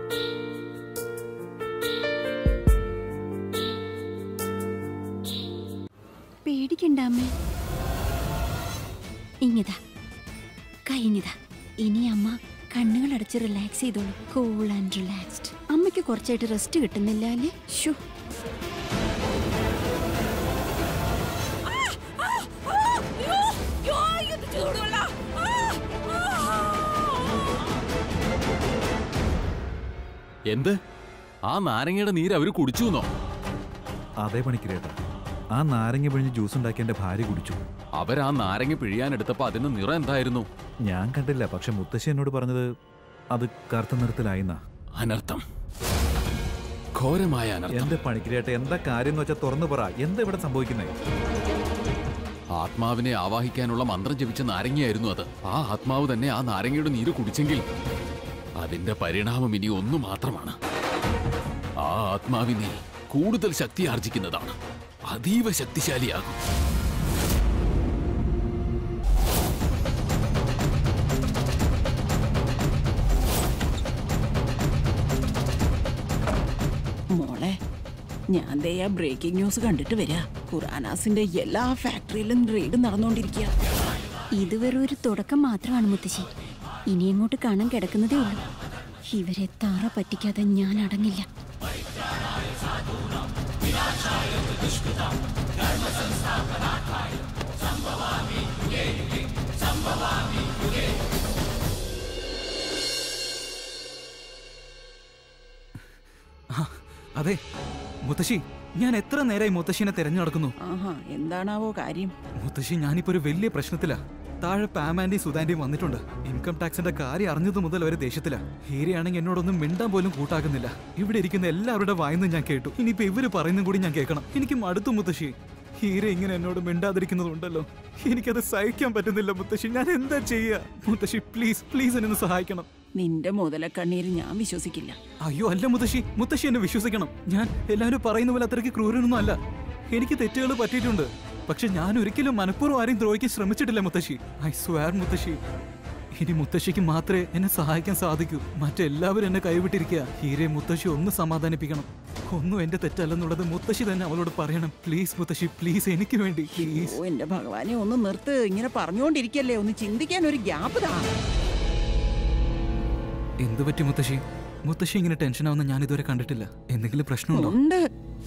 പേടിക്കണ്ട അമ്മേ ഇങ്ങിതാ കഴിഞ്ഞതാ ഇനി അമ്മ കണ്ണുകൾ അടച്ച് റിലാക്സ് ചെയ്തോളൂ കൂൾ ആൻഡ് റിലാക്സ്ഡ് അമ്മയ്ക്ക് കുറച്ചായിട്ട് റെസ്റ്റ് കിട്ടുന്നില്ല അല്ലേ ഷോ എന്ത് ആ നാരങ്ങയുടെ നീര് അവര് കുടിച്ചു എന്നോ അതേ പണിക്കരേട്ടാ ആ നാരങ്ങ പിഴിഞ്ഞ് ജ്യൂസ് ഉണ്ടാക്കി എന്റെ ഭാര്യ കുടിച്ചു അവരാ നാരങ്ങ പിഴിയാനെടുത്തപ്പോ അതിന് നിറം എന്തായിരുന്നു ഞാൻ കണ്ടില്ല പക്ഷെ മുത്തശ്ശി എന്നോട് പറഞ്ഞത് അത് കറുത്ത നിറത്തിലായിന്നാ അനർത്ഥം ഘോരമായ അനർത്ഥം എന്റെ പണിക്കരേട്ട എന്താ കാര്യം എന്ന് വെച്ചാൽ തുറന്നു പറ എന്താ ഇവിടെ സംഭവിക്കുന്നത് ആത്മാവിനെ ആവാഹിക്കാനുള്ള മന്ത്രം ജപിച്ച നാരങ്ങയായിരുന്നു അത് ആ ആത്മാവ് തന്നെ ആ നാരങ്ങയുടെ നീര് കുടിച്ചെങ്കിൽ അതിന്റെ പരിണാമം ഇനി ഒന്നു മാത്രമാണ് ആ ആത്മാവിനെ കൂടുതൽ ശക്തി ആർജിക്കുന്നതാണ് അതീവ ശക്തിശാലിയാകും മോളെ ഞാൻ ദേ ആ ബ്രേക്കിംഗ് ന്യൂസ് കണ്ടിട്ട് വരാ ഖുറാനാസിന്റെ എല്ലാ ഫാക്ടറിയിലും റെയ്ഡ് നടന്നുകൊണ്ടിരിക്കുക ഇത് വെറും ഒരു തുടക്കം മാത്രമാണ് മുത്തശ്ശി ഇനി അങ്ങോട്ട് കാണാൻ കിടക്കുന്നതേ ഉള്ളൂ ഇവരെ താറ പറ്റിക്കാതെ ഞാൻ അടങ്ങില്ല അതെ മുത്തശ്ശി ഞാൻ എത്ര നേരമായി മുത്തശ്ശിനെ തെരഞ്ഞു നടക്കുന്നു ആഹാ എന്താണാവോ കാര്യം മുത്തശ്ശി ഞാനിപ്പോ ഒരു വലിയ പ്രശ്നത്തിലാ താഴെ പാമാന്റെയും സുധാന്റെയും വന്നിട്ടുണ്ട് ഇൻകം ടാക്സിന്റെ കാര്യം അറിഞ്ഞതു മുതൽ വരെ ദേഷ്യത്തിലാ ഹീരയാണെങ്കിൽ എന്നോടൊന്നും മിണ്ടാൻ പോലും കൂട്ടാക്കുന്നില്ല ഇവിടെ ഇരിക്കുന്ന എല്ലാവരുടെ വായന്നും ഞാൻ കേട്ടു ഇനിയിപ്പോ ഇവര് പറയുന്നതും കൂടി ഞാൻ കേൾക്കണം എനിക്ക് മടുത്തു മുത്തശ്ശി ഹീര ഇങ്ങനെ എന്നോട് മിണ്ടാതിരിക്കുന്നതുണ്ടല്ലോ എനിക്കത് സഹിക്കാൻ പറ്റുന്നില്ല മുത്തശ്ശി ഞാൻ എന്താ ചെയ്യാ മുത്തശ്ശി പ്ലീസ് പ്ലീസ് എന്നെ ഒന്ന് സഹായിക്കണം നിന്റെ മുതലക്കണ്ണീര് ഞാൻ വിശ്വസിക്കില്ല അയ്യോ അല്ല മുത്തശ്ശി മുത്തശ്ശി എന്നെ വിശ്വസിക്കണം ഞാൻ എല്ലാവരും പറയുന്ന പോലെ അത്രയ്ക്ക് ക്രൂരനൊന്നും അല്ല എനിക്ക് തെറ്റുകൾ പറ്റിയിട്ടുണ്ട് പക്ഷെ ഞാൻ ഒരിക്കലും മനഃപൂർവ്വം ആരെയും ദ്രോഹിക്കാൻ ശ്രമിച്ചിട്ടില്ല മുത്തശ്ശി ഐ സ്വാർ മുത്തശ്ശി ഇനി മുത്തശ്ശിക്ക് മാത്രമേ എന്നെ സഹായിക്കാൻ സാധിക്കൂ മറ്റെല്ലാവരും എന്നെ കൈവിട്ടിരിക്കുക ഹീരെ മുത്തശ്ശി ഒന്ന് സമാധാനിപ്പിക്കണം ഒന്നും എന്റെ തെറ്റല്ലെന്നുള്ളത് മുത്തശ്ശി തന്നെ അവളോട് പറയണം പ്ലീസ് മുത്തശ്ശി പ്ലീസ് എനിക്ക് വേണ്ടി പ്ലീസ് ഓ എന്റെ ഭഗവാനെ ഒന്ന് നിർത്ത് ഇങ്ങനെ പറഞ്ഞുകൊണ്ടിരിക്കല്ലേ ഒന്ന് ചിന്തിക്കാൻ ഒരു ഗ്യാപ്പ് താ എന്ത് പറ്റി മുത്തശ്ശി മുത്തശ്ശി ഇങ്ങനെ ടെൻഷൻ ആവുന്ന ഞാൻ ഇതുവരെ കണ്ടിട്ടില്ല എന്തെങ്കിലും പ്രശ്നമുണ്ടോ ഉണ്ട്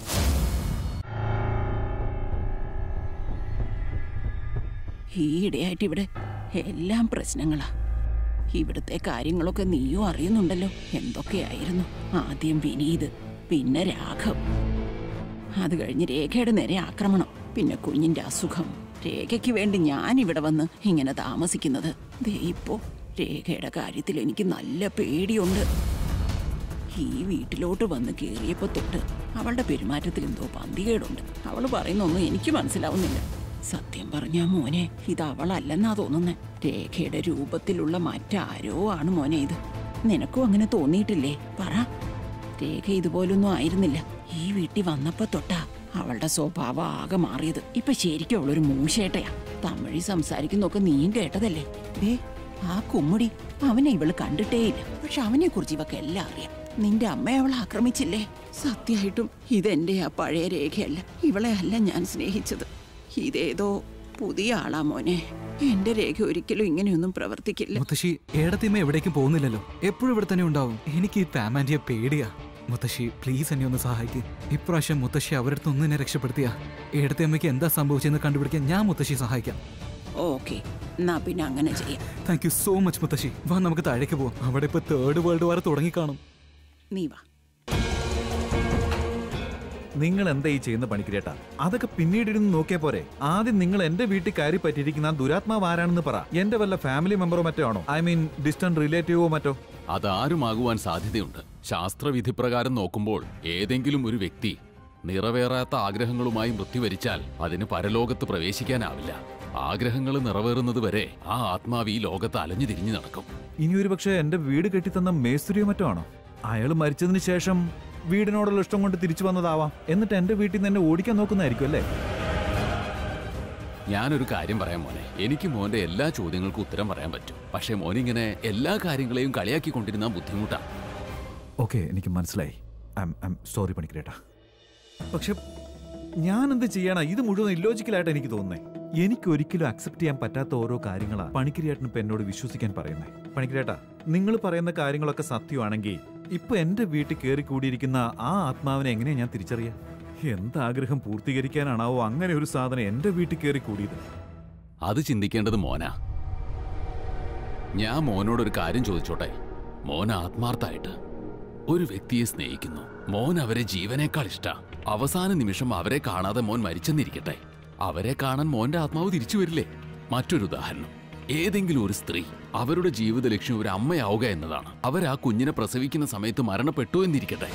ഈയിടെയായിട്ട് ഇവിടെ എല്ലാം പ്രശ്നങ്ങളാ ഇവിടുത്തെ കാര്യങ്ങളൊക്കെ നീയും അറിയുന്നുണ്ടല്ലോ എന്തൊക്കെയായിരുന്നു ആദ്യം വിനീത് പിന്നെ രാഘവ് അത് കഴിഞ്ഞ് രേഖയുടെ നേരെ ആക്രമണം പിന്നെ കുഞ്ഞിന്റെ അസുഖം രേഖയ്ക്ക് വേണ്ടി ഞാൻ ഇവിടെ വന്ന് ഇങ്ങനെ താമസിക്കുന്നത് ദേ ഇപ്പോ രേഖയുടെ കാര്യത്തിൽ എനിക്ക് നല്ല പേടിയുണ്ട് ഈ വീട്ടിലോട്ട് വന്ന് കയറിയപ്പോ തൊട്ട് അവളുടെ പെരുമാറ്റത്തിൽ എന്തോ പന്തികേടുണ്ട് അവൾ പറയുന്നൊന്നും എനിക്ക് മനസ്സിലാവുന്നില്ല സത്യം പറഞ്ഞാ മോനെ ഇത് അവളല്ലെന്നാ തോന്നുന്നേ രേഖയുടെ രൂപത്തിലുള്ള മറ്റാരോ ആണ് മോനെ ഇത് നിനക്കും അങ്ങനെ തോന്നിയിട്ടില്ലേ പറ രേഖ ഇതുപോലൊന്നും ആയിരുന്നില്ല ഈ വീട്ടിൽ വന്നപ്പോ തൊട്ടാ അവളുടെ സ്വഭാവം ആകെ മാറിയത് ഇപ്പൊ ശരിക്കും അവളൊരു മൂശേട്ടയാ തമിഴ് സംസാരിക്കുന്നൊക്കെ നീയും കേട്ടതല്ലേ ദേ ആ കുമ്മുടി അവനെ ഇവള് കണ്ടിട്ടേയില്ല പക്ഷെ അവനെ കുറിച്ച് ഇവക്ക് എല്ലാം അറിയാം നിന്റെ അമ്മ അവളെ ആക്രമിച്ചില്ലേ സത്യമായിട്ടും ഇതെന്റെ ആ പഴയ രേഖയല്ല ഇവളെ അല്ല ഞാൻ സ്നേഹിച്ചത് ഇതേതോ പുതിയ ആളാ മോനെ എന്റെ രേഖ ഒരിക്കലും ഇങ്ങനെയൊന്നും പ്രവർത്തിക്കില്ല മുത്തശ്ശി ഏടത്തിയമ്മ എവിടേക്കും പോകുന്നില്ലല്ലോ എപ്പോഴും ഇവിടെ തന്നെ ഉണ്ടാവും എനിക്ക് ഈ പാമാൻറ്റിയെ പേടിയാ മുത്തശ്ശി പ്ലീസ് എന്നെ ഒന്ന് സഹായിക്ക് ഇപ്രാവശ്യം മുത്തശ്ശി അവരുടെ അടുത്ത് ഒന്ന് എന്നെ രക്ഷപ്പെടുത്തിയ ഏടത്തിയമ്മയ്ക്ക് എന്താ സംഭവിച്ചെന്ന് കണ്ടുപിടിക്കാൻ ഞാൻ മുത്തശ്ശി സഹായിക്കാം ഓക്കെ എന്നാ പിന്നെ അങ്ങനെ ചെയ്യാം താങ്ക് യു സോ മച്ച് മുത്തശ്ശി വാ നമുക്ക് താഴേക്ക് പോവാം അവിടെ ഇപ്പൊ തേർഡ് വേൾഡ് വാർ തുടങ്ങിക്കാണും നീ വാ നിങ്ങൾ എന്താ ഈ ചെയ്യുന്ന പണിക്കരേട്ടാ അതൊക്കെ പിന്നീട് ഇരുന്ന് നോക്കിയാ പോരെ ആദ്യം നിങ്ങൾ എന്റെ വീട്ടിൽ കയറി പറ്റിയിരിക്കുന്ന ആ ദുരാത്മാവ് ആരാണെന്ന് പറ എന്റെ വല്ല ഫാമിലി മെമ്പറോ മറ്റോ ആണോ ഐ മീൻ ഡിസ്റ്റന്റ് റിലേറ്റീവോ മറ്റോ അതാരുമാകുവാൻ സാധ്യതയുണ്ട് ശാസ്ത്രവിധി പ്രകാരം നോക്കുമ്പോൾ ഏതെങ്കിലും ഒരു വ്യക്തി നിറവേറാത്ത ആഗ്രഹങ്ങളുമായി മൃത്യുവരിച്ചാൽ അതിന് പരലോകത്ത് പ്രവേശിക്കാനാവില്ല ആഗ്രഹങ്ങൾ നിറവേറുന്നത് വരെ ആ ആത്മാവ് ഈ ലോകത്ത് അലഞ്ഞു തിരിഞ്ഞു നടക്കും ഇനി ഒരു പക്ഷേ എന്റെ വീട് കെട്ടിത്തന്ന മേസ്ത്രിയോ മറ്റോ ആണോ അയാൾ മരിച്ചതിന് ശേഷം വീടിനോടുള്ള ഇഷ്ടം കൊണ്ട് തിരിച്ചു വന്നതാവാം എന്നിട്ട് എന്റെ വീട്ടിൽ നിന്ന് എന്നെ ഓടിക്കാൻ നോക്കുന്നതായിരിക്കും അല്ലേ ഞാനൊരു കാര്യം പറയാം മോനെ എനിക്ക് മോന്റെ എല്ലാ ചോദ്യങ്ങൾക്കും ഉത്തരം പറയാൻ പറ്റും പക്ഷേ മോനിങ്ങനെ എല്ലാ കാര്യങ്ങളെയും കളിയാക്കിക്കൊണ്ടിരുന്ന ബുദ്ധിമുട്ടാണ് ഓക്കെ എനിക്ക് മനസ്സിലായി ഐ എം സോറി പണിക്കരേട്ടാ പക്ഷെ ഞാൻ എന്ത് ചെയ്യാനാ ഇത് മുഴുവൻ ഇല്ലോജിക്കലായിട്ട് എനിക്ക് തോന്നുന്നേ എനിക്ക് ഒരിക്കലും അക്സെപ്റ്റ് ചെയ്യാൻ പറ്റാത്ത ഓരോ കാര്യങ്ങളാ പണിക്കരിയേട്ടന് ഇപ്പൊ എന്നോട് വിശ്വസിക്കാൻ പറയുന്നേ പണിക്കരേട്ടാ നിങ്ങൾ പറയുന്ന കാര്യങ്ങളൊക്കെ സത്യമാണെങ്കിൽ ഇപ്പൊ എന്റെ വീട്ടിൽ കയറി കൂടിയിരിക്കുന്ന ആ ആത്മാവിനെ എങ്ങനെയാ ഞാൻ തിരിച്ചറിയാ എന്താഗ്രഹം പൂർത്തീകരിക്കാനാണാവോ അങ്ങനെ ഒരു സാധനം എന്റെ വീട്ടിൽ കയറി കൂടിയത് അത് ചിന്തിക്കേണ്ടത് മോനാ ഞാൻ മോനോടൊരു കാര്യം ചോദിച്ചോട്ടെ മോൻ ആത്മാർത്ഥായിട്ട് ഒരു വ്യക്തിയെ സ്നേഹിക്കുന്നു മോൻ അവരെ ജീവനേക്കാൾ ഇഷ്ട അവസാന നിമിഷം അവരെ കാണാതെ മോൻ മരിച്ചെന്നിരിക്കട്ടെ അവരെ കാണാൻ മോന്റെ ആത്മാവ് തിരിച്ചു വരില്ലേ മറ്റൊരു ഉദാഹരണം ഏതെങ്കിലും ഒരു സ്ത്രീ അവരുടെ ജീവിത ലക്ഷ്യം ഒരു അമ്മയാവുക എന്നതാണ് അവർ ആ കുഞ്ഞിനെ പ്രസവിക്കുന്ന സമയത്ത് മരണപ്പെട്ടു എന്നിരിക്കട്ടെ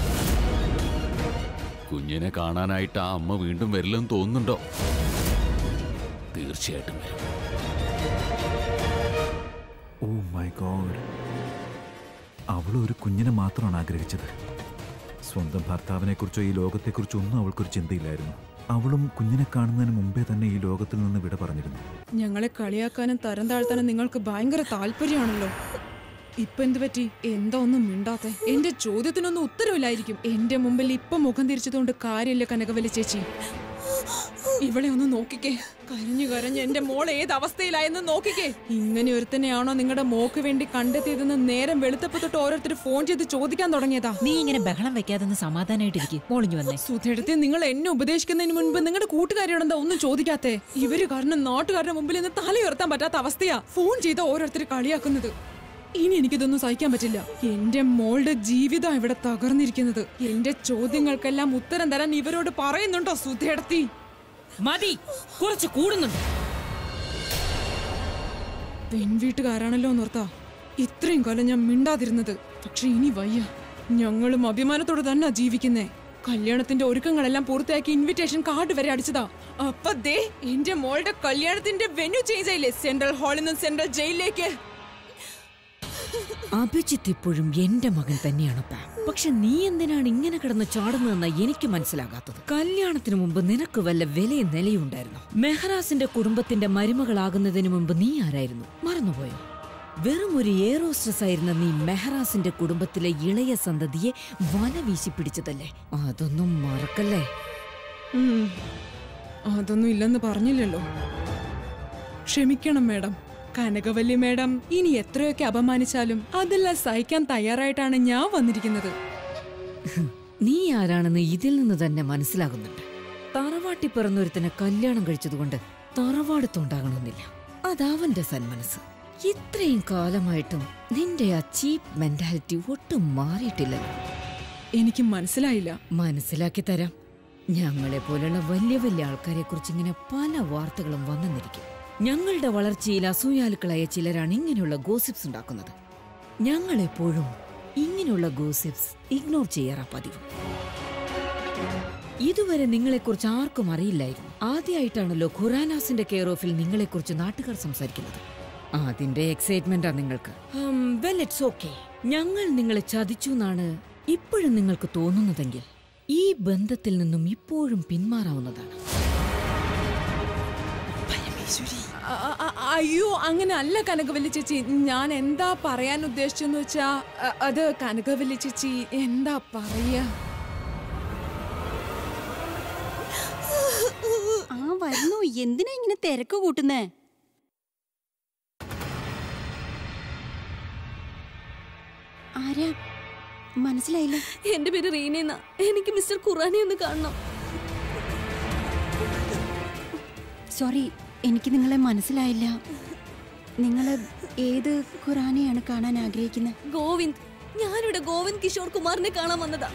കുഞ്ഞിനെ കാണാനായിട്ട് ആ അമ്മ വീണ്ടും വരില്ലെന്ന് തോന്നുന്നുണ്ടോ തീർച്ചയായിട്ടും വരും ഓ മൈ ഗോഡ് അവൾ ഒരു കുഞ്ഞിനെ മാത്രമാണ് ആഗ്രഹിച്ചത് സ്വന്തം ഭർത്താവിനെ കുറിച്ചോ ഈ ലോകത്തെക്കുറിച്ചോ ഒന്നും അവൾക്കൊരു ചിന്തയില്ലായിരുന്നു അവളും കുഞ്ഞിനെ കാണുന്നതിന് മുമ്പേ തന്നെ ഈ ലോകത്തിൽ നിന്ന് വിട പറഞ്ഞിരുന്നു ഞങ്ങളെ കളിയാക്കാനും തരം താഴ്ത്താനും നിങ്ങൾക്ക് ഭയങ്കര താല്പര്യമാണല്ലോ ഇപ്പൊ എന്ത് പറ്റി എന്താ ഒന്നും മിണ്ടാത്തെ എന്റെ ചോദ്യത്തിനൊന്നും ഉത്തരവില്ലായിരിക്കും എന്റെ മുമ്പിൽ ഇപ്പൊ മുഖം തിരിച്ചതുകൊണ്ട് കാര്യമില്ല കനകവലി ചേച്ചി ഇവളെ ഒന്ന് നോക്കിക്കേ കരഞ്ഞു കരഞ്ഞ് എന്റെ മോൾ ഏത് അവസ്ഥയിലായെന്ന് നോക്കിക്കേ ഇങ്ങനെ ഒരുത്തനെയാണോ നിങ്ങളുടെ മോക്ക് വേണ്ടി കണ്ടെത്തിയതെന്ന് നേരം വെളുത്തപ്പോ തൊട്ട് ഓരോരുത്തർ ഫോൺ ചെയ്ത് ചോദിക്കാൻ തുടങ്ങിയതാ നീ ഇങ്ങനെ ബഹളം വെക്കാതെ സമാധാനായിട്ടിരിക്കും മോളിഞ്ഞു വന്നേ സുധേടത്തെ നിങ്ങൾ എന്നെ ഉപദേശിക്കുന്നതിന് മുൻപ് നിങ്ങളുടെ കൂട്ടുകാരിയോട് എന്താ ഒന്നും ചോദിക്കാത്തെ ഇവര് കാരണം നാട്ടുകാരുടെ മുമ്പിൽ നിന്ന് തലയുയർത്താൻ പറ്റാത്ത അവസ്ഥയാ ഫോൺ ചെയ്ത ഓരോരുത്തർ കളിയാക്കുന്നത് ഇനി എനിക്കിതൊന്നും സഹിക്കാൻ പറ്റില്ല എന്റെ മോളുടെ ജീവിതം ഇവിടെ തകർന്നിരിക്കുന്നത് എന്റെ ചോദ്യങ്ങൾക്കെല്ലാം ഉത്തരം തരാൻ ഇവരോട് പറയുന്നുണ്ടോ സുധേടത്തി മതി കുറച്ച് കൂടുന്നുണ്ട് പെൺവീട്ടുകാരാണല്ലോ നോർത്താ ഇത്രയും കാലം ഞാൻ മിണ്ടാതിരുന്നത് പക്ഷെ ഇനി വയ്യ ഞങ്ങളും അഭിമാനത്തോടെ തന്നെ ജീവിക്കുന്നേ കല്യാണത്തിന്റെ ഒരുക്കങ്ങളെല്ലാം പൂർത്തിയാക്കി ഇൻവിറ്റേഷൻ കാർഡ് വരെ അടിച്ചതാ അപ്പൊ ദേ എന്റെ മോളുടെ കല്യാണത്തിന്റെ വെന്യൂ ചേഞ്ച് ആയില്ലേ സെൻട്രൽ ഹാളിൽ നിന്ന് സെൻട്രൽ ജയിലിലേക്ക് അഭിജിത്ത് ഇപ്പോഴും എന്റെ മകൻ തന്നെയാണ് പാം പക്ഷെ നീ എന്തിനാണ് ഇങ്ങനെ കിടന്ന് ചാടുന്നതെന്ന എനിക്ക് മനസ്സിലാകാത്തത് കല്യാണത്തിന് മുമ്പ് നിനക്ക് വല്ല വിലയും നിലയും ഉണ്ടായിരുന്നു മെഹറാസിന്റെ കുടുംബത്തിന്റെ മരുമകളാകുന്നതിന് മുമ്പ് നീ ആരായിരുന്നു മറന്നുപോയോ വെറും ഒരു എയറോസ്ട്രസ് ആയിരുന്ന നീ മെഹറാസിന്റെ കുടുംബത്തിലെ ഇളയ സന്തതിയെ വല വീശി പിടിച്ചതല്ലേ അതൊന്നും മറക്കല്ലേ ഉം. അതൊന്നും ഇല്ലെന്ന് പറഞ്ഞില്ലല്ലോ ക്ഷമിക്കണം മേഡം കനകവല്ലി മേഡം ഇനി എത്രയൊക്കെ അപമാനിച്ചാലും അതെല്ലാം സഹിക്കാൻ തയ്യാറായിട്ടാണ് ഞാൻ വന്നിരിക്കുന്നത് നീ ആരാണെന്ന് ഇതിൽ നിന്ന് തന്നെ മനസ്സിലാകുന്നുണ്ട് തറവാട്ടി പിറന്നൊരുത്തനെ കല്യാണം കഴിച്ചതുകൊണ്ട് തറവാടത്തുണ്ടാകണമെന്നില്ല അതവന്റെ സന്മനസ് ഇത്രയും കാലമായിട്ടും നിന്റെ ആ ചീപ്പ് മെന്റാലിറ്റി ഒട്ടും മാറിയിട്ടില്ലല്ലോ എനിക്ക് മനസ്സിലായില്ല മനസ്സിലാക്കി തരാം ഞങ്ങളെ പോലുള്ള വലിയ വലിയ ആൾക്കാരെ കുറിച്ച് ഇങ്ങനെ പല വാർത്തകളും വന്നെന്നിരിക്കും ഞങ്ങളുടെ വളർച്ചയിൽ അസൂയാലുക്കളായ ചിലരാണ് ഇങ്ങനെയുള്ള ഗോസിപ്സ് ഉണ്ടാക്കുന്നത് ഞങ്ങളെപ്പോഴും ഇങ്ങനെയുള്ള ഗോസിപ്സ് ഇഗ്നോർ ചെയ്യാറാ പതിവ് ഇതുവരെ നിങ്ങളെക്കുറിച്ച് ആർക്കും അറിയില്ലായിരുന്നു ആദ്യമായിട്ടാണല്ലോ ഖുറാനാസിന്റെ കെയർ ഓഫിൽ നിങ്ങളെക്കുറിച്ച് നാട്ടുകാർ സംസാരിക്കുന്നത് അതിന്റെ എക്സൈറ്റ്മെന്റാ നിങ്ങൾക്ക് വെൽ ഇറ്റ്സ് ഓക്കെ ഞങ്ങൾ നിങ്ങളെ ചതിച്ചു എന്നാണ് ഇപ്പോഴും നിങ്ങൾക്ക് തോന്നുന്നതെങ്കിൽ ഈ ബന്ധത്തിൽ നിന്നും ഇപ്പോഴും പിന്മാറാവുന്നതാണ് അ- അ- അ- അയ്യോ അങ്ങനെ അല്ല കനകവല്ലി ചേച്ചി ഞാൻ എന്താ പറയാൻ ഉദ്ദേശിച്ചെന്ന് വെച്ചാ അ- അത് കനകവല്ലി ചേച്ചി എന്താ പറയാ ആ വരുന്നു എന്തിനാ ഇങ്ങനെ തിരക്ക് കൂട്ടുന്നേ ആരാ മനസ്സിലായില്ല എന്റെ പേര് റീനയെന്ന എനിക്ക് മിസ്റ്റർ ഖുറാനെ ഒന്ന് കാണണം സോറി എനിക്ക് നിങ്ങളെ മനസ്സിലായില്ല നിങ്ങൾ ഏത് ഖുറാനെയാണ് കാണാൻ ആഗ്രഹിക്കുന്നത് ഗോവിന്ദ് ഞാനിവിടെ ഗോവിന്ദ് കിഷോർ കുമാറിനെ കാണാൻ വന്നതാ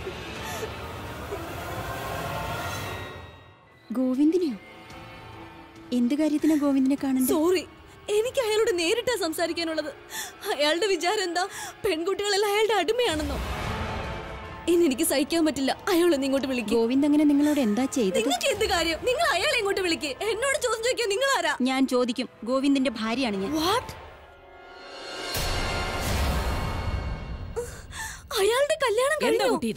ഗോവിന്ദിനെയോ എന്ത് കാര്യത്തിനാ ഗോവിന്ദിനെ കാണണ്ടത് സോറി എനിക്ക് അയാളോട് നേരിട്ടാ സംസാരിക്കാനുള്ളത് അയാളുടെ വിചാരം എന്താ പെൺകുട്ടികളെല്ലാം അയാളുടെ അടിമയാണെന്നോ ഇനി എനിക്ക് സഹിക്കാൻ പറ്റില്ല അയാളൊന്ന് ഇങ്ങോട്ട് വിളിക്കും ഗോവിന്ദ് അങ്ങനെ നിങ്ങളോട് എന്താ ചെയ്തത് നിങ്ങൾക്ക് എന്ത് കാര്യം നിങ്ങൾ അയാളെ ഇങ്ങോട്ട് വിളിക്ക് എന്നോട് ചോദ്യം ചോദിക്കാൻ നിങ്ങൾ ആരാ ഞാൻ ചോദിക്കും ഗോവിന്ദിന്റെ ഭാര്യയാണ് ഞാൻ വാട്ട് അയാളുടെ കല്യാണം എന്താ കഴിഞ്ഞു കുട്ടി ഇത്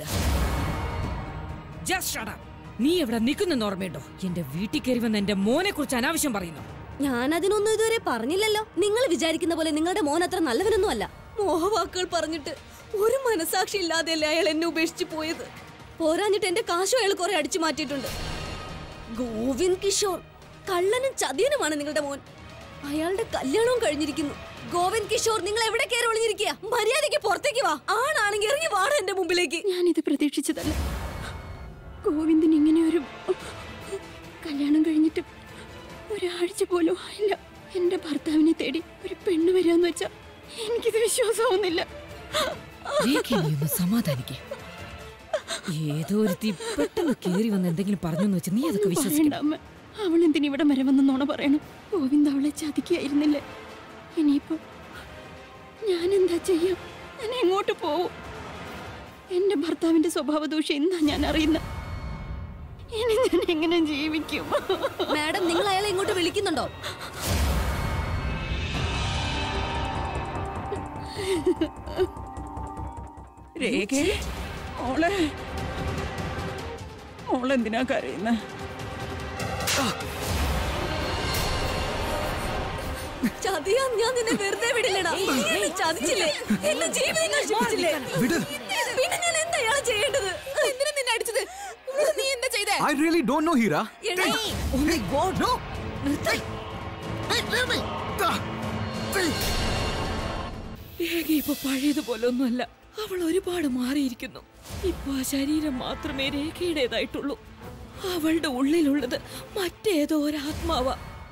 Just shut up. നീ എവിടെ നിൽക്കുന്നെന്ന് ഓർമ്മയുണ്ടോ എന്റെ വീട്ടിൽ കയറി വന്ന് എന്റെ മോനെ കുറിച്ച് അനാവശ്യം പറയുന്നു ഞാൻ അതിനൊന്നും ഇതുവരെ പറഞ്ഞില്ലല്ലോ നിങ്ങൾ വിചാരിക്കുന്ന പോലെ നിങ്ങളുടെ മോൻ അത്ര നല്ലവനൊന്നും അല്ല മോഹവാക്കുകൾ പറഞ്ഞിട്ട് ഒരു മനസാക്ഷി ഇല്ലാതെയല്ലേ അയാൾ എന്നെ ഉപേക്ഷിച്ച് പോയത് പോരാഞ്ഞിട്ട് എന്റെ കാശും അയാൾ കുറെ അടിച്ചു മാറ്റിയിട്ടുണ്ട് ഗോവിന്ദ് കിഷോർ കള്ളനും ചതിയനുമാണ് നിങ്ങളുടെ മോൻ അയാളുടെ കല്യാണവും കഴിഞ്ഞിരിക്കുന്നു ഗോവിന്ദ് കിഷോർ നിങ്ങൾ എവിടെ കയറി ഒളിഞ്ഞിരിക്കുക മര്യാദയ്ക്ക് പുറത്തേക്ക് വാ ആണാണെങ്കിൽ ഇറങ്ങി വാട എന്റെ മുമ്പിലേക്ക് ഞാനിത് പ്രതീക്ഷിച്ചതല്ല ഗോവിന്ദൻ ഇങ്ങനെ ഒരു കല്യാണം കഴിഞ്ഞിട്ട് ഒരാഴ്ച പോലും ആയില്ല എന്റെ ഭർത്താവിനെ തേടി ഒരു പെണ്ണ് വരാന്ന് വെച്ചാ എനിക്കിത് വിശ്വാസമാവുന്നില്ല രേഖ നീ ഒന്ന് സമാധാനിക്കേ ഏതോ ഒരുത്തി പെട്ടെന്ന് കേറി വന്ന് എന്തെങ്കിലും പറഞ്ഞു വെച്ച് നീ അതൊക്കെ പറയണ്ട വിശ്വസിക്കണം അമ്മ അവൾ എന്തിന് ഇവിടെ വരെ വന്ന് നോണ പറയണം ഗോവിന്ദ് അവളെ ചതിക്കായിരുന്നില്ലേ ഇനിയിപ്പോ ഞാൻ എന്താ ചെയ്യാം ഞാൻ എങ്ങോട്ട് പോവും എന്റെ ഭർത്താവിന്റെ സ്വഭാവ ദൂഷ്യം ഇന്നാ ഞാൻ അറിയുന്ന ഇനി ഞാൻ എങ്ങനെ ജീവിക്കും മാഡം നിങ്ങൾ അയാളെ ഇങ്ങോട്ട് വിളിക്കുന്നുണ്ടോ രേഖേ മോളെ മോളെന്തിനാ കരയുന്ന ചതിയാ ഞാൻ നിന്നെ വെറുതെ വിടില്ലടാ നീ എന്നെ ചതിച്ചില്ലേ എന്റെ ജീവിതം നശിപ്പിച്ചില്ലേ പിന്നെ ഞാൻ എന്താ ഇയാളെ ചെയ്യേണ്ടത് എന്തിനാ നിന്നെ അടിച്ചത് നീ എന്താ ചെയ്തേ I really don't know Heera എടാ, നോ രേഖ ഇപ്പൊ പഴയതുപോലെ ഒന്നുമല്ല അവൾ ഒരുപാട് മാറിയിരിക്കുന്നു ഇപ്പൊ ആ ശരീരം മാത്രമേ രേഖയുടേതായിട്ടുള്ളൂ അവളുടെ ഉള്ളിലുള്ളത് മറ്റേതോ ഒരാത്മാവാ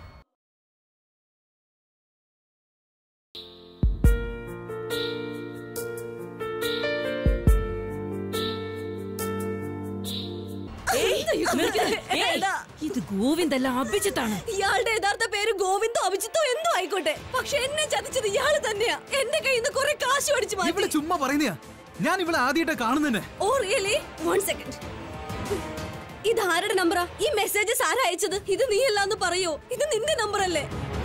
എന്താ ഈ കാണിക്കുന്നത്? എടാ, ഇത് ഗോവിന്ദല്ല അഭിജിത്താണ് ഇയാളുടെ യഥാർത്ഥ പേര് ഗോവിന്ദോ അഭിജിത്തോ എന്തോ ആയിക്കോട്ടെ പക്ഷെ എന്നെ ചതിച്ചത് ഇയാള് തന്നെയാ എന്റെ കയ്യിൽ നിന്ന് കുറെ കാശ് അടിച്ചു ഇവള് മാറ്റി ചുമ്മാ പറയുന്നയാ ഞാൻ ഇവളെ ആദ്യമായിട്ട് കാണുന്നെ ഓ റിയലി വൺ സെക്കൻഡ് ഇത് ആരുടെ നമ്പറാ ഈ മെസ്സേജസ് ആരാ അയച്ചത് ഇത് നീ അല്ലാന്ന് പറയോ ഇത് നിന്റെ നമ്പർ അല്ലേ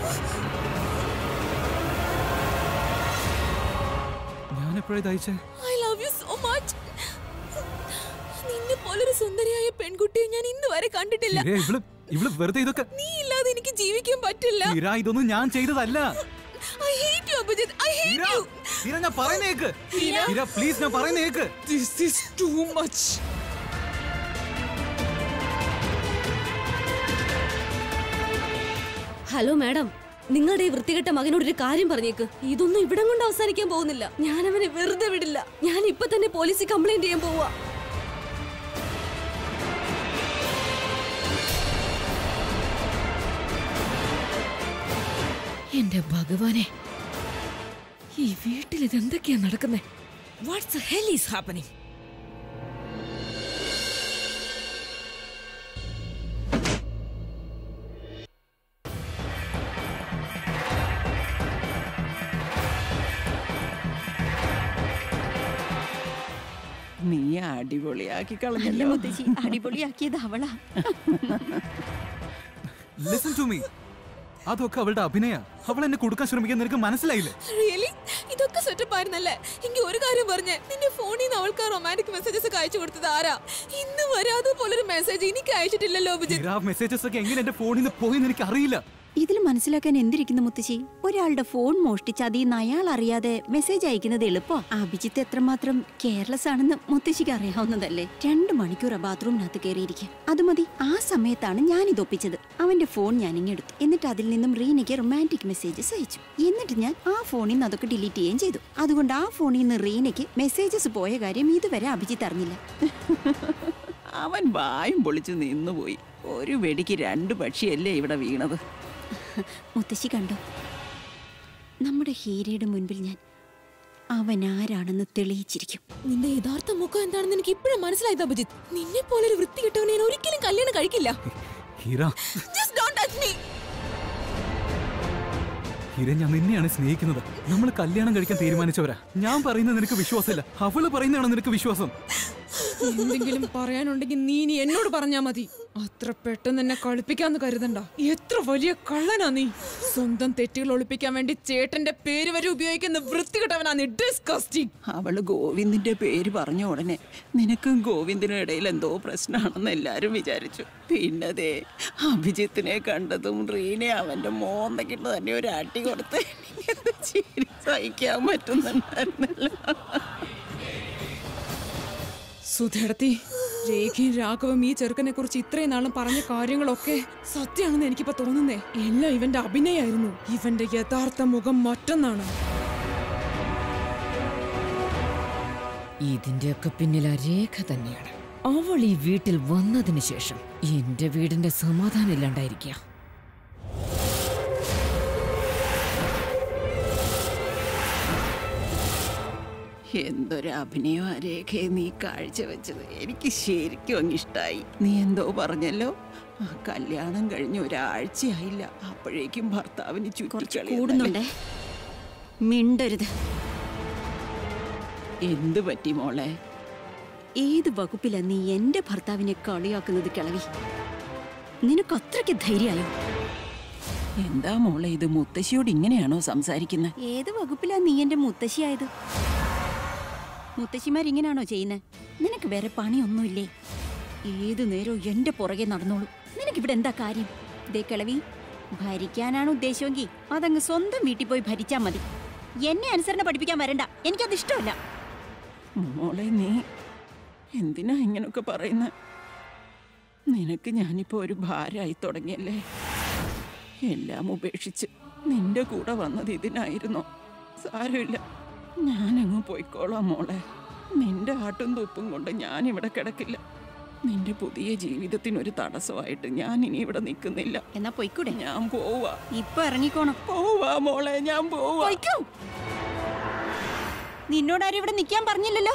ഞാൻ എപ്പോഴാ അയച്ചേ I love you so much നിന്നെ പോലൊരു സുന്ദരിയായ പെൺകുട്ടിയെ ഞാൻ ഇന്ന് വരെ കണ്ടിട്ടില്ല ഹീര ഇവള് ഇവള് വെറുതെ ഇതൊക്കെ നീ ഇല്ലാതെ എനിക്ക് ജീവിക്കാൻ പറ്റില്ല ഹീര ഇതൊന്നും ഞാൻ ചെയ്തതല്ല I hate you Abhijith I Heera hate you Heera ഞാൻ പറയുന്നേക്ക് ഹീര പ്ലീസ് ഞാൻ പറയുന്നേക്ക് this is too much hello madam നിങ്ങളുടെ ഈ വൃത്തികെട്ട മകനോട് ഒരു കാര്യം പറഞ്ഞേക്ക് ഇതൊന്നും ഇവിടം കൊണ്ട് അവസാനിക്കാൻ പോകുന്നില്ല ഞാൻ അവനെ വെറുതെ വിടില്ല ഞാൻ ഇപ്പൊ തന്നെ പോലീസിൽ കംപ്ലൈന്റ് ചെയ്യാൻ പോവാ എന്റെ ഭഗവാനെ ഈ വീട്ടിൽ ഇതെന്തൊക്കെയാ നടക്കുന്നേ വാട്ട്സ് ഹെൽ ഈസ് ഹാപ്പനിങ് നീ അടിപൊളിയാക്കി അല്ല കളഞ്ഞല്ലോ മുത്തശ്ശി അടിപൊളിയാക്കിയത് അവളാ ലിസൺ ടു മീ അതൊക്കെ അവളുടെ അഭിനയ അവൾ എന്നെ കൊടുക്കാൻ ശ്രമിക്കാൻ നിനക്ക് മനസ്സിലായില്ലേ റിയലി ഇതൊക്കെ സെറ്റപ്പ് ആയിരുന്നല്ലേ എങ്കിൽ ഒരു കാര്യം പറഞ്ഞേ നിന്റെ ഫോണിൽ നിന്ന് അവൾക്ക് റൊമാൻറ്റിക് മെസ്സേജസ് ഒക്കെ അയച്ചു കൊടുത്തത് ആരാ ഇന്ന് വരെ അതുപോലൊരു മെസ്സേജ് എനിക്ക് അയച്ചിട്ടില്ലല്ലോ അഭിജിത്ത് ഹീര മെസ്സേജസ് ഒക്കെ എങ്ങനെ എന്റെ ഫോണിൽ നിന്ന് പോയെന്ന് എനിക്ക് അറിയില്ല ഇതിൽ മനസ്സിലാക്കാൻ എന്തിരിക്കുന്നു മുത്തശ്ശി ഒരാളുടെ ഫോൺ മോഷ്ടിച്ച് അതിന്ന് അയാൾ അറിയാതെ മെസ്സേജ് അയക്കുന്നത് എളുപ്പോ അഭിജിത്ത് എത്രമാത്രം കെയർലെസ് ആണെന്ന് മുത്തശ്ശിക്ക് അറിയാവുന്നതല്ലേ രണ്ട് മണിക്കൂർ ബാത്റൂമിനകത്ത് കയറിയിരിക്കുക അത് മതി ആ സമയത്താണ് ഞാൻ ഇത് ഒപ്പിച്ചത് അവന്റെ ഫോൺ ഞാൻ ഇങ്ങെടുത്തു എന്നിട്ട് അതിൽ നിന്നും റീനയ്ക്ക് റൊമാൻറ്റിക് മെസ്സേജസ് അയച്ചു എന്നിട്ട് ഞാൻ ആ ഫോണിൽ നിന്ന് അതൊക്കെ ഡിലീറ്റ് ചെയ്യുകയും ചെയ്തു അതുകൊണ്ട് ആ ഫോണിൽ നിന്ന് റീനയ്ക്ക് മെസ്സേജസ് പോയ കാര്യം ഇതുവരെ അഭിജിത്ത് അറിഞ്ഞില്ല അവൻ വായും പൊളിച്ച് നിന്നുപോയി ഒരു വെടിക്ക് രണ്ട് പക്ഷിയല്ലേ ഇവിടെ വീണത് മുത്തശ്ശി കണ്ടോ നമ്മുടെ ഹീരയുടെ മുൻപിൽ ഞാൻ അവൻ ആരാണെന്ന് തെളിയിച്ചിരിക്കും നിന്റെ യഥാർത്ഥ മുഖം എന്താണെന്ന് എനിക്ക് ഇപ്പോഴും മനസ്സിലായത് അഭിജിത്ത് നിന്നെ പോലെ ഒരു വൃത്തി കിട്ടവനെ ഞാൻ ഒരിക്കലും കല്യാണം കഴിക്കില്ല Heera Just don't touch me. Heera ഞാൻ നിന്നെയാണ് സ്നേഹിക്കുന്നത് നമ്മൾ കല്യാണം കഴിക്കാൻ തീരുമാനിച്ചവരാ ഞാൻ പറയുന്നത് നിനക്ക് വിശ്വാസമില്ല അവള് പറയുന്നതാണ് നിനക്ക് വിശ്വാസം എന്തെങ്കിലും പറയാനുണ്ടെങ്കിൽ നീ ഇനി എന്നോട് പറഞ്ഞാ മതി അത്ര പെട്ടെന്ന് എന്നെ കളിപ്പിക്കാന്ന് കരുതണ്ട എത്ര വലിയ കള്ളനാ നീ സ്വന്തം തെറ്റുകൾ ഒളിപ്പിക്കാൻ വേണ്ടി ചേട്ടന്റെ പേര് വരെ ഉപയോഗിക്കുന്ന വൃത്തികെട്ടവനാ നീ ഡിസ്കസ്റ്റിംഗ് അവള് ഗോവിന്ദിന്റെ പേര് പറഞ്ഞ ഉടനെ നിനക്കും ഗോവിന്ദിനും ഇടയിൽ എന്തോ പ്രശ്നമാണെന്ന് എല്ലാരും വിചാരിച്ചു പിന്നതേ അഭിജിത്തിനെ കണ്ടതും റീനെ അവന്റെ മോന്തക്കിട്ട് തന്നെ ഒരു അടി കൊടുത്ത് എനിക്കത് ചിരി സഹിക്കാൻ പറ്റുന്നുണ്ടായിരുന്നല്ലോ സുധേടത്തി രേഖയും രാഘവം ഈ ചെറുക്കനെ കുറിച്ച് ഇത്രയും നാളും പറഞ്ഞ കാര്യങ്ങളൊക്കെ സത്യമാണെന്ന് എനിക്കിപ്പോ തോന്നുന്നേ എല്ലാം ഇവന്റെ അഭിനയായിരുന്നു ഇവന്റെ യഥാർത്ഥ മുഖം മറ്റൊന്നാണ് ഇതിന്റെയൊക്കെ പിന്നിൽ ആ രേഖ തന്നെയാണ് അവൾ ഈ വീട്ടിൽ വന്നതിന് ശേഷം എന്റെ വീടിന്റെ സമാധാനം ഇല്ലാണ്ടായിരിക്കുക എന്തൊരു അഭിനയം ആ രേഖയെ നീ കാഴ്ചവെച്ചത് എനിക്ക് ശരിക്കും അങ്ങ് ഇഷ്ടായി നീ എന്തോ പറഞ്ഞല്ലോ ആ കല്യാണം കഴിഞ്ഞ ഒരാഴ്ചയായില്ല അപ്പോഴേക്കും ഭർത്താവിന് കുറച്ച് ചുറ്റിക്കളി കൂടുന്നുണ്ടേ മിണ്ടരുത് എന്ത് പറ്റി മോളെ ഏത് വകുപ്പിലാ നീ എന്റെ ഭർത്താവിനെ കളിയാക്കുന്നത് കിളവി നിനക്ക് അത്രയ്ക്ക് ധൈര്യമായോ എന്താ മോളെ ഇത് മുത്തശ്ശിയോട് ഇങ്ങനെയാണോ സംസാരിക്കുന്നത് ഏത് വകുപ്പിലാ നീ എന്റെ മുത്തശ്ശിയായത് മുത്തശ്ശിമാരിങ്ങനാണോ ചെയ്യുന്നത് നിനക്ക് വേറെ പണിയൊന്നുമില്ലേ ഏതു നേരവും എന്റെ പുറകെ നടന്നോളൂ നിനക്കിവിടെ എന്താ കാര്യം ദേ കിളവി ഭരിക്കാനാണ് ഉദ്ദേശമെങ്കിൽ അതങ്ങ് സ്വന്തം വീട്ടിൽ പോയി ഭരിച്ചാ മതി എന്നെ അനുസരണ പഠിപ്പിക്കാൻ വരണ്ട എനിക്കത് ഇഷ്ടമല്ല മോളെ നീ എന്തിനാ ഇങ്ങനൊക്കെ പറയുന്നത് നിനക്ക് ഞാനിപ്പോ ഒരു ഭാരമായി തുടങ്ങിയല്ലേ എല്ലാം ഉപേക്ഷിച്ച് നിന്റെ കൂടെ വന്നത് ഇതിനായിരുന്നോ സാരമില്ല ഞാനങ്ങ് പോയിക്കോളാം മോളെ നിന്റെ ആട്ടും തുപ്പും കൊണ്ട് ഞാൻ ഇവിടെ കിടക്കില്ല നിന്റെ പുതിയ ജീവിതത്തിനൊരു തടസ്സമായിട്ട് ഞാൻ ഇനി ഇവിടെ നിൽക്കുന്നില്ല എന്നാ പൊയ്ക്കൂടെ ഞാൻ പോവാ ഇപ്പൊ ഇറങ്ങിക്കോണം പോവാ മോളെ ഞാൻ പോവാ പൊയ്ക്കോ നിന്നോടാരും ഇവിടെ നിൽക്കാൻ പറഞ്ഞില്ലല്ലോ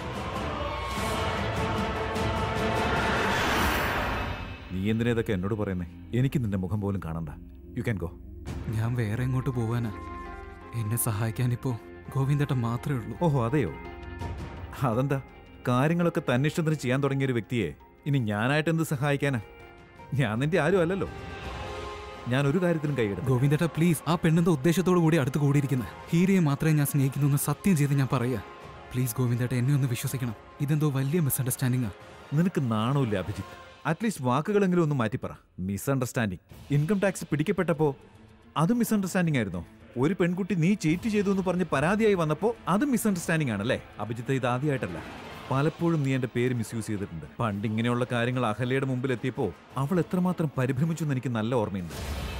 നീ എന്തിനാ ഇതൊക്കെ എന്നോട് പറയുന്നേ എനിക്ക് നിന്റെ മുഖം പോലും കാണണ്ട യു ക്യാൻ ഗോ ഞാൻ വേറെ എങ്ങോട്ട് പോവാനാ എന്നെ സഹായിക്കാനിപ്പോ ഗോവിന്ദേട്ടൻ മാത്രമേ ഉള്ളൂ ഓഹോ അതെയോ അതെന്താ കാര്യങ്ങളൊക്കെ തന്നിഷ്ടത്തിന് ചെയ്യാൻ തുടങ്ങിയ ഒരു വ്യക്തിയെ ഇനി ഞാനായിട്ട് എന്ത് സഹായിക്കാനാ ഞാൻ നിന്റെ ആരും അല്ലല്ലോ ഞാൻ ഒരു കാര്യത്തിലും കൈയിടും ഗോവിന്ദേട്ട പ്ലീസ് ആ പെണ്ണെന്തോ ഉദ്ദേശത്തോടു കൂടി അടുത്ത് കൂടിയിരിക്കുന്നത് ഹീരയെ മാത്രമേ ഞാൻ സ്നേഹിക്കുന്നു എന്ന് സത്യം ചെയ്ത് ഞാൻ പറയാ പ്ലീസ് ഗോവിന്ദേട്ട എന്നെ ഒന്ന് വിശ്വസിക്കണം ഇതെന്തോ വലിയ മിസ്അണ്ടർസ്റ്റാൻഡിംഗാ നിനക്ക് നാണമില്ല അഭിജിത്ത് അറ്റ്ലീസ്റ്റ് വാക്കുകളെങ്കിലും ഒന്ന് മാറ്റി പറ മിസ്അണ്ടർസ്റ്റാൻഡിങ് ഇൻകം ടാക്സ് പിടിക്കപ്പെട്ടപ്പോ അതും മിസ്അണ്ടർസ്റ്റാൻഡിംഗ് ആയിരുന്നോ ഒരു പെൺകുട്ടി നീ ചീറ്റ് ചെയ്തു എന്ന് പറഞ്ഞ് പരാതിയായി വന്നപ്പോ അതും മിസ്അണ്ടർസ്റ്റാൻഡിംഗ് ആണല്ലേ അഭിജിത്ത് ഇത് ആദ്യമായിട്ടല്ല പലപ്പോഴും നീ എന്റെ പേര് മിസ്യൂസ് ചെയ്തിട്ടുണ്ട് പണ്ട് ഇങ്ങനെയുള്ള കാര്യങ്ങൾ അഹല്യയുടെ മുമ്പിൽ എത്തിയപ്പോ അവൾ എത്രമാത്രം പരിഭ്രമിച്ചു എന്ന് എനിക്ക് നല്ല ഓർമ്മയുണ്ട്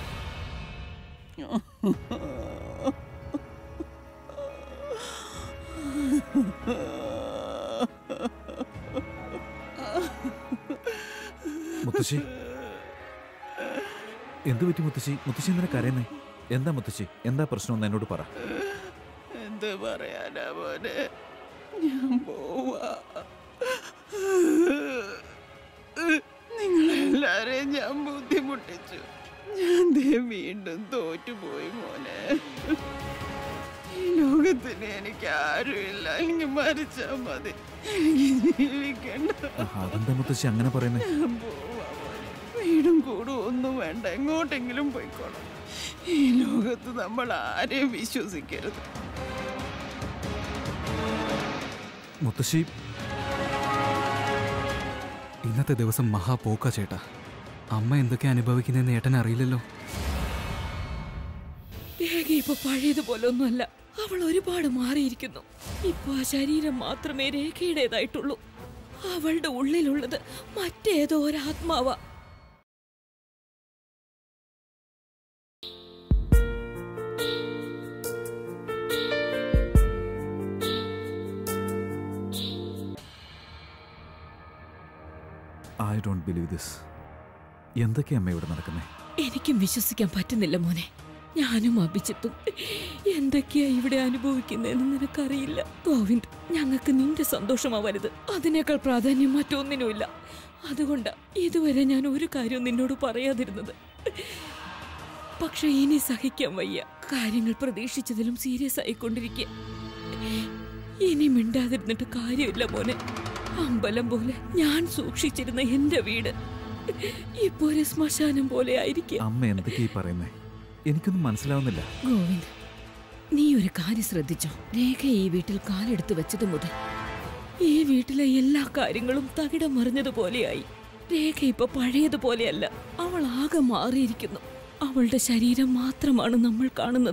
മുത്തശ്ശി എന്തു പറ്റി മുത്തശ്ശി മുത്തശ്ശി എന്തിനാ കരയുന്നേ എന്താ മുത്തശ്ശി എന്താ പ്രശ്നം എന്ന് എന്നോട് പറ എന്ത് പറയാനാ മോനെ ഞാൻ പോവാ നിങ്ങളെല്ലാരെയും ഞാൻ ബുദ്ധിമുട്ടിച്ചു ഞാൻ ദേ വീണ്ടും തോറ്റുപോയി മോനെ ഈ ലോകത്തിന് എനിക്ക് ആരുമില്ല എനിക്ക് മരിച്ചാ മതി എനിക്ക് ജീവിക്കണ്ട ആ, അതെന്താ മുത്തശ്ശി അങ്ങനെ പറയുന്നേ ഞാൻ പോവാ മോനെ. വീടും കൂടും ഒന്നും വേണ്ട എങ്ങോട്ടെങ്കിലും പോയിക്കോണം ഈ ലോകത്ത് നമ്മൾ ആരെയും വിശ്വസിക്കരുത് മുത്തശ്ശി ഇന്നത്തെ ദിവസം മഹാപോക്ക ചേട്ടാ അമ്മ എന്തൊക്കെ അനുഭവിക്കുന്നതെന്ന് ഏട്ടൻ അറിയില്ലല്ലോ രേഖ ഇപ്പൊ പഴയതുപോലെ ഒന്നുമല്ല അവൾ ഒരുപാട് മാറിയിരിക്കുന്നു ഇപ്പൊ ആ ശരീരം മാത്രമേ രേഖയുടേതായിട്ടുള്ളൂ അവളുടെ ഉള്ളിലുള്ളത് മറ്റേതോ ഒരു ആത്മാവാ ഐ ഡോണ്ട് ബിലീവ് ദിസ് എന്തൊക്കെയാ അമ്മ ഇവിടെ നടക്കുന്നേ എനിക്കും വിശ്വസിക്കാൻ പറ്റുന്നില്ല മോനെ ഞാനും അഭിജിത്തും എന്തൊക്കെയാ ഇവിടെ അനുഭവിക്കുന്നതെന്ന് നിനക്കറിയില്ല ഗോവിന്ദ് ഞങ്ങൾക്ക് നിന്റെ സന്തോഷമാ വലുത് അതിനേക്കാൾ പ്രാധാന്യം മറ്റൊന്നിനുമില്ല അതുകൊണ്ട് ഇതുവരെ ഞാൻ ഒരു കാര്യവും നിന്നോട് പറയാതിരുന്നത് പക്ഷെ ഇനി സഹിക്കാൻ വയ്യ കാര്യങ്ങൾ പ്രതീക്ഷിച്ചതിലും സീരിയസ് ആയിക്കൊണ്ടിരിക്കുക ഇനി മിണ്ടാതിരുന്നിട്ട് കാര്യമില്ല മോനെ അമ്പലം പോലെ ഞാൻ സൂക്ഷിച്ചിരുന്ന എന്റെ വീട് ഇപ്പൊ ഒരു ശ്മശാനം പോലെ ആയിരിക്കും അമ്മ എന്തൊക്കെയാ ഈ പറയുന്നേ എനിക്കൊന്നും മനസ്സിലാവുന്നില്ല ഗോവിന്ദ് നീ ഒരു കാര്യം ശ്രദ്ധിച്ചോ രേഖ ഈ വീട്ടിൽ കാലെടുത്ത് വെച്ചത് മുതൽ ഈ വീട്ടിലെ എല്ലാ കാര്യങ്ങളും തകിടം മറിഞ്ഞതുപോലെയായി രേഖ ഇപ്പൊ പഴയതുപോലെയല്ല അവൾ ആകെ മാറിയിരിക്കുന്നു അവളുടെ ശരീരം മാത്രമാണ് നമ്മൾ കാണുന്നത്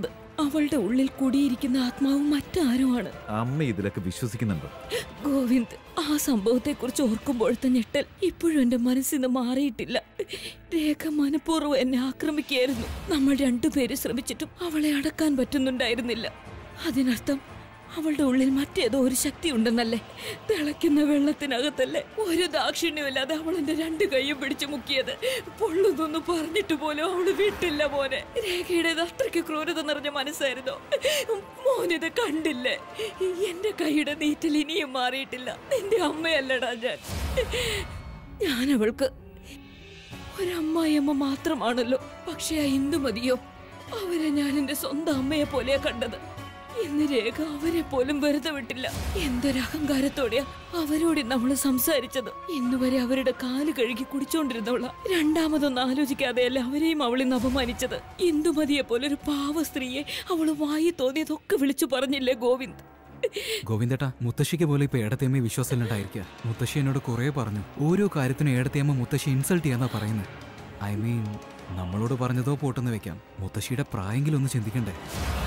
അവളുടെ ഉള്ളിൽ കുടിയിരിക്കുന്ന ആത്മാവ് മറ്റാരുമാണ് അമ്മ ഇതിലൊക്കെ വിശ്വസിക്കുന്നുണ്ടോ ഗോവിന്ദ് ആ സംഭവത്തെക്കുറിച്ച് ഓർക്കുമ്പോഴത്തെ ഞെട്ടൽ ഇപ്പോഴും എന്റെ മനസ്സിൽ നിന്ന് മാറിയിട്ടില്ല രേഖ മനഃപൂർവ്വം എന്നെ ആക്രമിക്കുകയായിരുന്നു നമ്മൾ രണ്ടുപേര് ശ്രമിച്ചിട്ടും അവളെ അടക്കാൻ പറ്റുന്നുണ്ടായിരുന്നില്ല അതിനർത്ഥം അവളുടെ ഉള്ളിൽ മറ്റേതോ ഒരു ശക്തി ഉണ്ടെന്നല്ലേ തിളയ്ക്കുന്ന വെള്ളത്തിനകത്തല്ലേ ഒരു ദാക്ഷിണ്യമില്ലാതെ അവൾ എന്റെ രണ്ട് കൈയും പിടിച്ചു മുക്കിയത് പൊള്ളുന്നൊന്ന് പറഞ്ഞിട്ട് പോലും അവള് വിട്ടില്ല മോനെ രേഖയുടേത് അത്രയ്ക്ക് ക്രൂരത നിറഞ്ഞ മനസ്സായിരുന്നു മോനിത് കണ്ടില്ലേ എന്റെ കൈയുടെ നീറ്റൽ ഇനിയും മാറിയിട്ടില്ല നിന്റെ അമ്മയല്ലടാ ഞാൻ ഞാൻ അവൾക്ക് ഒരമ്മായിയമ്മ മാത്രമാണല്ലോ പക്ഷേ ആ ഇന്ദുമതിയോ അവരെ ഞാൻ എന്റെ സ്വന്തം അമ്മയെ പോലെയാ കണ്ടത് ഇന്ന് രേഖ അവരെ പോലും വെറുതെ വിട്ടില്ല എന്തൊരു അഹങ്കാരത്തോടെയാ അവരോട് നമ്മൾ സംസാരിച്ചത് ഇന്നുവരെ അവരുടെ കാല് കഴുകി കുടിച്ചോണ്ടിരുന്നവള രണ്ടാമതൊന്നും ആലോചിക്കാതെയല്ല അവരെയും അവളിന്ന് അപമാനിച്ചത് ഇന്ദുമതിയെ പോലെ ഒരു പാവ സ്ത്രീയെ അവള് വായി തോന്നിയതൊക്കെ വിളിച്ചു പറഞ്ഞില്ലേ ഗോവിന്ദ് ഗോവിന്ദേട്ടാ മുത്തശ്ശിക്ക് പോലെ ഇപ്പൊ ഏടത്തേമ്മ വിശ്വാസമില്ലാണ്ടായിരിക്കുക മുത്തശ്ശി എന്നോട് കുറേ പറഞ്ഞു ഓരോ കാര്യത്തിനും ഏടത്തേമ്മ മുത്തശ്ശി ഇൻസൾട്ട് ചെയ്യാന്നാ പറയുന്നത് ഐ മീൻ നമ്മളോട് പറഞ്ഞതോ പോട്ടെന്ന് വെക്കാം മുത്തശ്ശിയുടെ പ്രായെങ്കിലും ഒന്ന് ചിന്തിക്കണ്ടേ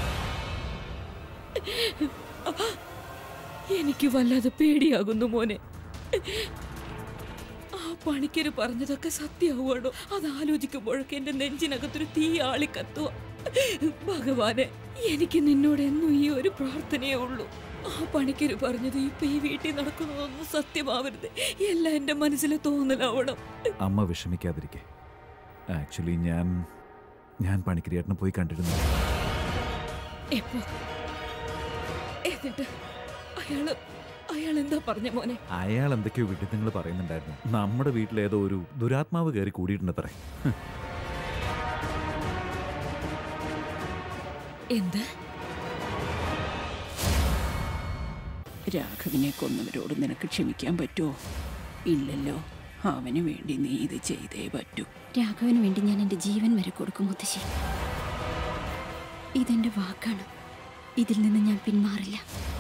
എനിക്ക് വല്ലാതെ പേടിയാകുന്നു മോനെ ആ പണിക്കര് പറഞ്ഞതൊക്കെ സത്യമാവുകയാണോ അത് ആലോചിക്കുമ്പോഴൊക്കെ എന്റെ നെഞ്ചിനകത്തൊരു തീ ആളിക്കത്തുക ഭഗവാനെ എനിക്ക് നിന്നോട് എന്നും ഈ ഒരു പ്രാർത്ഥനയേ ഉള്ളൂ ആ പണിക്കര് പറഞ്ഞത് ഇപ്പൊ ഈ വീട്ടിൽ നടക്കുന്നതൊന്നും സത്യമാവരുത് എല്ലാം എന്റെ മനസ്സിൽ തോന്നലാവണം അമ്മ വിഷമിക്കാതിരിക്കെ ആക്ച്വലി ഞാൻ ഞാൻ പണിക്കരിയേട്ടനെ പോയി കണ്ടിരുന്നു എപ്പോ എന്നിട്ട് അയാള് അയാൾ എന്താ പറഞ്ഞ മോനെ അയാൾ എന്തൊക്കെയോ വിഡിത്തങ്ങൾ പറയുന്നുണ്ടായിരുന്നു നമ്മുടെ വീട്ടിലേതോ ഒരു ദുരാത്മാവ് കയറി കൂടിയിട്ടുണ്ടത്രേ എന്ത് രാഘവിനെ കൊന്നവരോട് നിനക്ക് ക്ഷമിക്കാൻ പറ്റുമോ ഇല്ലല്ലോ അവന് വേണ്ടി നീ ഇത് ചെയ്തേ പറ്റൂ രാഘവന് വേണ്ടി ഞാൻ എന്റെ ജീവൻ വരെ കൊടുക്കും മുത്തശ്ശി ഇതെന്റെ വാക്കാണ് ഇതിൽ നിന്ന് ഞാൻ പിന്മാറില്ല